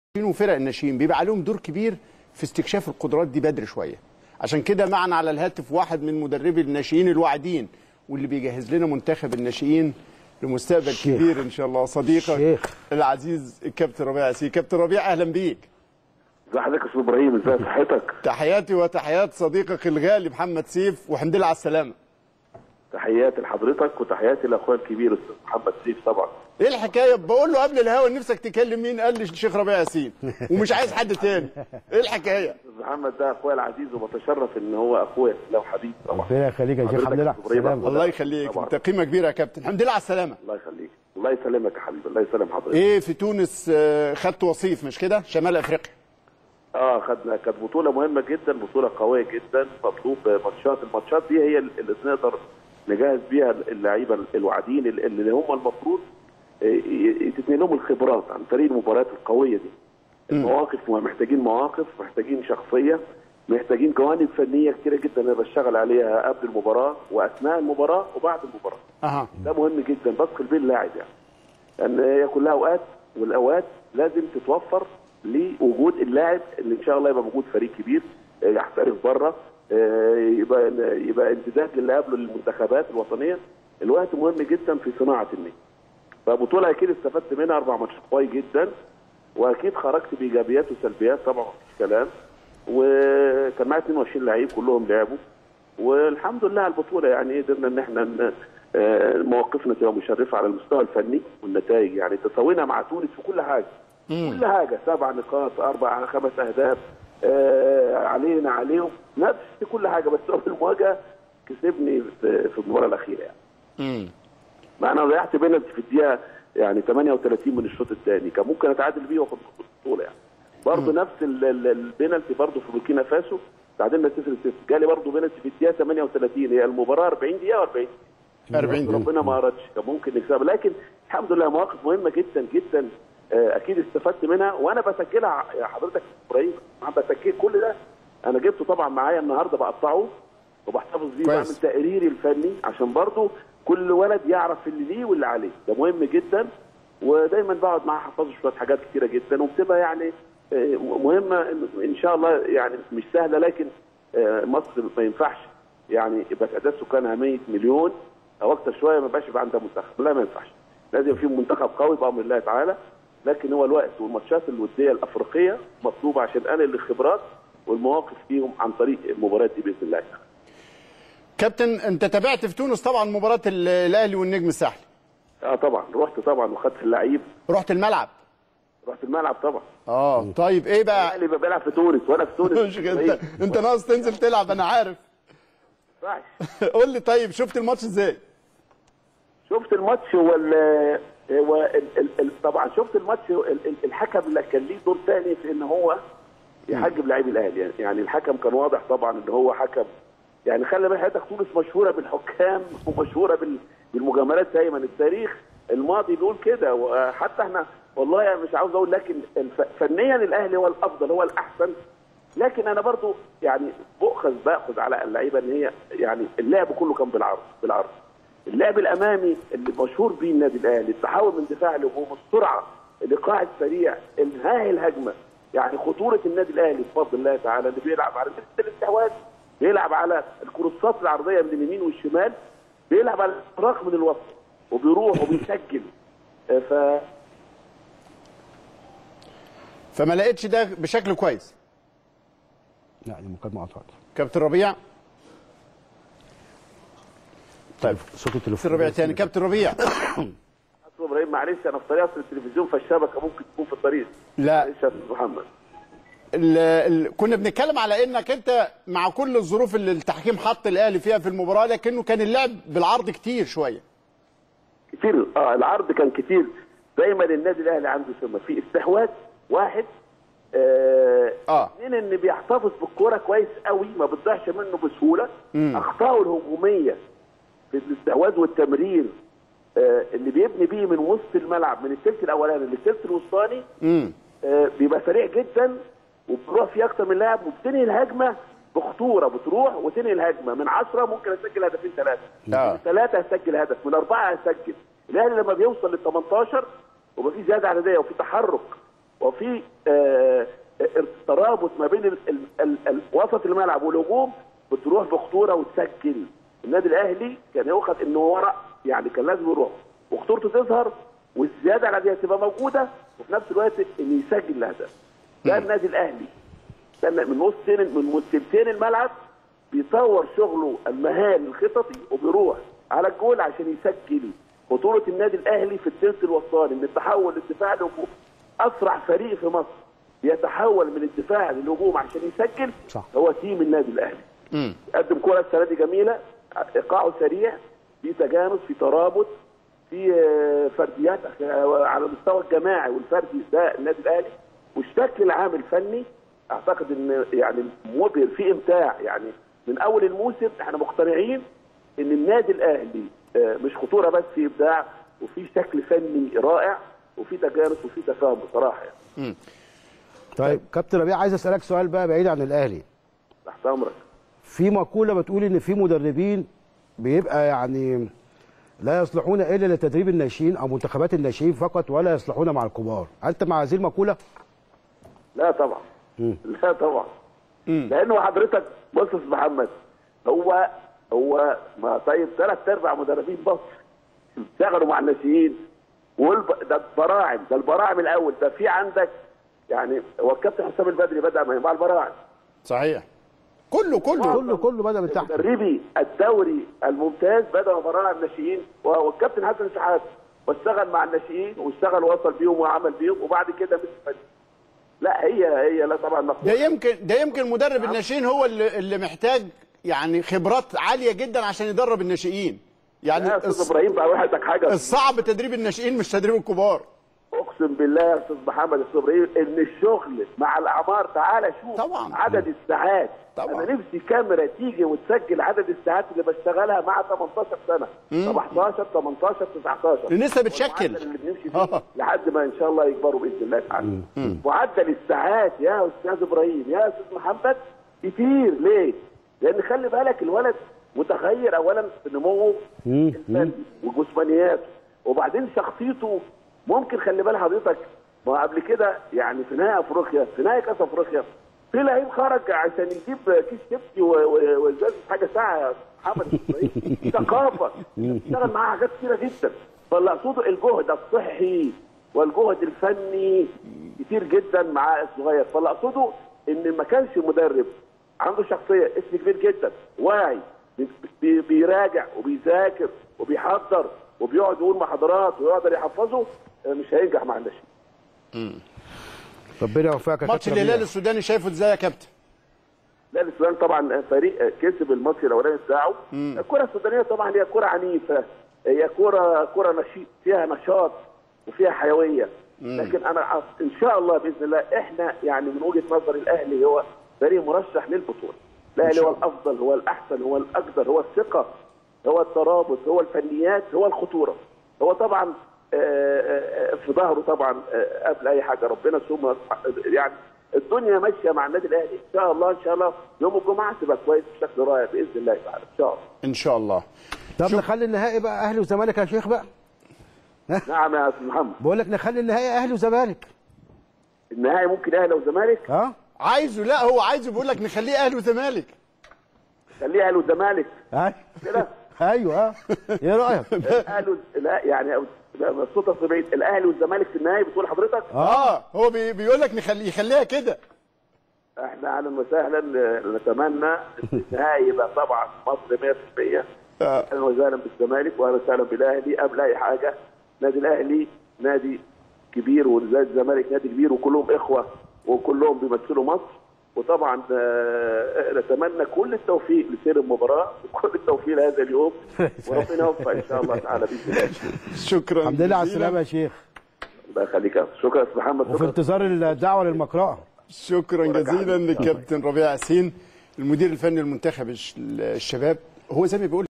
وفرق الناشئين بيبقى عليهم دور كبير في استكشاف القدرات دي بدري شويه عشان كده معنا على الهاتف واحد من مدربي الناشئين الواعدين واللي بيجهز لنا منتخب الناشئين لمستقبل الشيخ. كبير ان شاء الله صديقك الشيخ. العزيز الكابتن ربيع ياسين كابتن ربيع اهلا بيك ازي حضرتك يا استاذ ابراهيم ازي صحتك تحياتي وتحيات صديقك الغالي محمد سيف والحمد لله على السلامه تحياتي لحضرتك وتحياتي لاخويا الكبير استاذ محمد سيف طبعا ايه الحكايه بقول له قبل الهوا نفسك تكلم مين قال لي الشيخ ربيع ياسين ومش عايز حد تاني ايه الحكايه استاذ محمد ده اخويا العزيز وبتشرف ان هو اخويا لو حبيبي طبعا ربنا يخليك يا شيخ حضرتك الحمد لله يا أستاذ إبراهيم سلام. الله يخليك طبعاً. انت قيمه كبيره يا كابتن الحمد لله على السلامه الله يخليك الله يسلمك يا حبيبي الله يسلم حضرتك ايه في تونس آه، خدت وصيف مش كده شمال افريقيا اه خدنا كانت بطوله مهمه جدا بطوله قويه جدا مطلوب ماتشات الماتشات دي هي اللي نقدر نجهز بيها اللعيبه الواعدين اللي هم المفروض آه، ي- تتنقل لهم الخبرات عن طريق المباريات القويه دي المواقف محتاجين مواقف محتاجين شخصيه محتاجين جوانب فنيه كتيره جدا انا بشتغل عليها قبل المباراه واثناء المباراه وبعد المباراه اها ده مهم جدا بدخل بيه اللاعب يعني لان هي كلها اوقات والاوقات لازم تتوفر لوجود اللاعب اللي ان شاء الله يبقى موجود فريق كبير آه، يحترف بره آه، يبقى يبقى امتداد للي قبله للمنتخبات الوطنيه الوقت مهم جدا في صناعه النجم فبطوله اكيد استفدت منها اربع ماتشات كويس جدا واكيد خرجت بايجابيات وسلبيات طبعا مفيش كلام وكان معايا 22 لعيب كلهم لعبوا والحمد لله على البطوله يعني قدرنا ان احنا ن- آه، مواقفنا تبقى مشرفه على المستوى الفني والنتائج يعني تساوينا مع تونس في كل حاجه كل حاجه سبع نقاط اربع خمس اهداف آه، علينا عليهم نفس كل حاجه بس هو في المواجهه كسبني في في المباراه الاخيره يعني امم ما انا ضيعت بينالتي في الدقيقه يعني 38 من الشوط الثاني كان ممكن اتعادل بيه واخد البطوله يعني برضه نفس ال- ال- البينالتي برضه في بوركينا فاسو تعادلنا 0 0 جالي برضه بينالتي في الدقيقه 38 هي المباراه 40 دقيقه و40 40 دقيقة. ربنا ما اردش كان ممكن نكسبها لكن الحمد لله مواقف مهمه جدا جدا آه، اكيد استفدت منها وانا بسجلها يا حضرتك ابراهيم عم بسجل كل ده انا جبته طبعا معايا النهارده بقطعه وبحتفظ بيه كويس. بعمل تقريري الفني عشان برضه كل ولد يعرف اللي ليه واللي عليه ده مهم جدا ودايما بقعد معاه احفظه شويه حاجات كتيره جدا وبتبقى يعني آه، مهمه إن- ان شاء الله يعني مش سهله لكن آه، مصر ما ينفعش يعني يبقى تعداد سكانها 100 مليون او اكتر شويه ما يبقاش يبقى عندها منتخب لا ما ينفعش لازم في منتخب قوي بامر الله تعالى لكن هو الوقت والماتشات الوديه الافريقيه مطلوبه عشان انقل الخبرات والمواقف فيهم عن طريق المباريات دي باذن الله تعالى. كابتن انت تابعت في تونس طبعا مباراه ال- الاهلي والنجم الساحلي اه طبعا رحت طبعا وخدت اللعيب رحت الملعب رحت الملعب طبعا اه طيب ايه بقى الاهلي بقى بيلعب في تونس وانا في تونس مش انت انت ناقص تنزل تلعب انا عارف صح. قول لي طيب شفت الماتش ازاي شفت الماتش هو ال هو ال ال ال طبعا شفت الماتش ال- ال- الحكم اللي كان ليه دور ثاني في ان هو يحجب لاعبي الاهلي يعني, يعني الحكم كان واضح طبعا ان هو حكم يعني خلي بالك حضرتك تونس مشهوره بالحكام ومشهوره بال- بالمجاملات دايما التاريخ الماضي بيقول كده وحتى احنا والله يعني مش عاوز اقول لكن الف- فنيا الاهلي هو الافضل هو الاحسن لكن انا برضو يعني بؤخذ باخذ على اللعيبه ان هي يعني اللعب كله كان بالعرض بالعرض اللعب الامامي اللي مشهور بيه النادي الاهلي التحول من دفاع لهجوم السرعه الايقاع السريع انهاء الهجمه يعني خطوره النادي الاهلي بفضل الله تعالى اللي بيلعب على نفس الاستحواذ بيلعب على الكروسات العرضيه من اليمين والشمال بيلعب على الاختراق من الوسط وبيروح وبيسجل آه، ف فما لقيتش ده بشكل كويس لا دي مكالمه قطعت كابتن ربيع طيب صوت التليفون كابتن ربيع تاني كابتن ربيع أستاذ ابراهيم معلش انا في طريقه التلفزيون فالشبكه ممكن تكون في الطريق لا. معلش يا استاذ محمد ال ال كنا بنتكلم على انك انت مع كل الظروف اللي التحكيم حط الاهلي فيها في المباراه لكنه كان اللعب بالعرض كتير شويه كتير اه العرض كان كتير دايما النادي الاهلي عنده سمه في استحواذ واحد آه آه. اثنين ان بيحتفظ بالكوره كويس قوي ما بتضيعش منه بسهوله اخطائه الهجوميه في الاستحواذ والتمرير آه اللي بيبني بيه من وسط الملعب من الثلث الاولاني للثلث الوسطاني امم آه، بيبقى سريع جدا وبتروح فيه اكتر من لاعب وبتنهي الهجمه بخطوره بتروح وتنهي الهجمه من 10 ممكن اسجل هدفين ثلاثه آه. من ثلاثه هسجل هدف من اربعه هسجل الاهلي لما بيوصل لل 18 ويبقى في زياده عدديه وفي تحرك وفي آه، ترابط ما بين ال- ال- ال- ال- وسط الملعب والهجوم بتروح بخطوره وتسجل النادي الاهلي كان يؤخذ انه ورق يعني كان لازم يروح وخطورته تظهر والزياده على دي هتبقى موجوده وفي نفس الوقت انه يسجل الهدف ده النادي الاهلي كان من نصين من مستلتين الملعب بيطور شغله المهاري الخططي وبيروح على الجول عشان يسجل خطوره النادي الاهلي في الثلث الوسطاني من التحول للدفاع للهجوم اسرع فريق في مصر بيتحول من الدفاع للهجوم عشان يسجل صح. هو تيم النادي الاهلي قدم كره السنه دي جميله ايقاعه سريع في تجانس في ترابط في آه، فرديات آه، على المستوى الجماعي والفردي ده النادي الاهلي والشكل العام الفني اعتقد ان يعني مبهر في امتاع يعني من اول الموسم احنا مقتنعين ان النادي الاهلي آه، مش خطوره بس في ابداع وفي شكل فني رائع وفي تجانس وفي تفاهم بصراحه يعني طيب كابتن ربيع عايز اسالك سؤال بقى بعيد عن الاهلي تحت امرك في مقوله بتقول ان في مدربين بيبقى يعني لا يصلحون الا لتدريب الناشئين او منتخبات الناشئين فقط ولا يصلحون مع الكبار انت مع هذه المقوله لا طبعا لا طبعا لانه حضرتك بص يا أستاذ محمد هو هو ما طيب ثلاث ارباع مدربين مصر اشتغلوا مع الناشئين والب... ده البراعم ده البراعم الاول ده في عندك يعني هو الكابتن حسام البدري بدا مع البراعم صحيح كله كله كله كله بدا من تحت مدربي الدوري الممتاز بدا مباراه الناشئين والكابتن حسن شحات واشتغل مع الناشئين واشتغل وصل بيهم وعمل بيهم وبعد كده مسك فريق. لا هي هي لا طبعا ده مقبول يمكن ده يمكن مدرب الناشئين هو اللي, اللي محتاج يعني خبرات عاليه جدا عشان يدرب الناشئين يعني يا استاذ الص- ابراهيم بقى واحد حاجه الصعب تدريب الناشئين مش تدريب الكبار اقسم بالله يا استاذ محمد استاذ ابراهيم ان الشغل مع الاعمار تعالى شوف طبعا. عدد الساعات طبعا. انا نفسي كاميرا تيجي وتسجل عدد الساعات اللي بشتغلها مع 18 سنه 17 18 19 لسه بتشكل. والمعدل اللي بنمشي آه. فيه لحد ما ان شاء الله يكبروا باذن الله تعالى معدل الساعات يا استاذ ابراهيم يا استاذ محمد كتير ليه؟ لان خلي بالك الولد متغير اولا في نموه الفني وجسمانياته وبعدين شخصيته ممكن خلي بال حضرتك ما قبل كده يعني في نهائي افريقيا في نهائي كاس افريقيا في لعيب خرج عشان يجيب كيس شيبسي و- و- وازازه حاجه ساعه يا محمد إسماعيل. ثقافه اشتغل معاه حاجات كتيره جدا فاللي اقصده الجهد الصحي والجهد الفني كتير جدا مع الصغير فاللي اقصده ان ما كانش مدرب عنده شخصيه اسم كبير جدا واعي بي- بي- بيراجع وبيذاكر وبيحضر وبيقعد يقول محاضرات ويقدر يحفظه آه، مش هينجح مع الناشئين ربنا يوفقك يا ماتش كابتن الهلال ربيع السوداني شايفه ازاي يا كابتن لا السودان طبعا فريق كسب الماتش الاولاني بتاعه الكره السودانيه طبعا هي كره عنيفه هي كره كره نشيط فيها نشاط وفيها حيويه لكن انا أص- ان شاء الله باذن الله احنا يعني من وجهه نظري الاهلي هو فريق مرشح للبطوله الاهلي هو الافضل هو الاحسن هو الاقدر هو الثقه هو الترابط هو الفنيات هو الخطوره هو طبعا آه، آه، آه، في ظهره طبعا آه، قبل اي حاجه ربنا ثم يعني الدنيا ماشيه مع النادي الاهلي ان شاء الله ان شاء الله يوم الجمعه تبقى كويس بشكل رائع باذن الله تعالى ان شاء الله ان شاء الله طب نخلي النهائي بقى اهلي وزمالك يا شيخ بقى نعم يا استاذ محمد بقول لك نخلي النهائي اهلي وزمالك النهائي ممكن اهلي وزمالك ها عايزه لا هو عايزه بيقول لك نخليه اهلي وزمالك خليه اهلي وزمالك أي- كده ايوه ها ايه رايك الاهلي لا يعني الصوت أصل بعيد الاهلي والزمالك في النهائي بتقول حضرتك اه هو بي بيقول لك نخليه يخليها كده احنا اهلا وسهلا نتمنى ان النهائي يبقى طبعا مصر 100% آه. اهلا وسهلا بالزمالك واهلا وسهلا بالاهلي قبل اي حاجه نادي الاهلي نادي كبير ونادي الزمالك نادي كبير وكلهم اخوه وكلهم بيمثلوا مصر وطبعا آه، نتمنى كل التوفيق لسير المباراه وكل التوفيق لهذا اليوم وربنا يوفق ان شاء الله تعالى باذن الله شكرا الحمد لله على جزيلا. السلامه يا شيخ الله يخليك يا أستاذ. شكرا يا أستاذ محمد وفي شكرا انتظار الدعوه للمقرأه شكرا جزيلا للكابتن ربيع ياسين المدير الفني لمنتخب الش- الشباب هو زي ما بيقول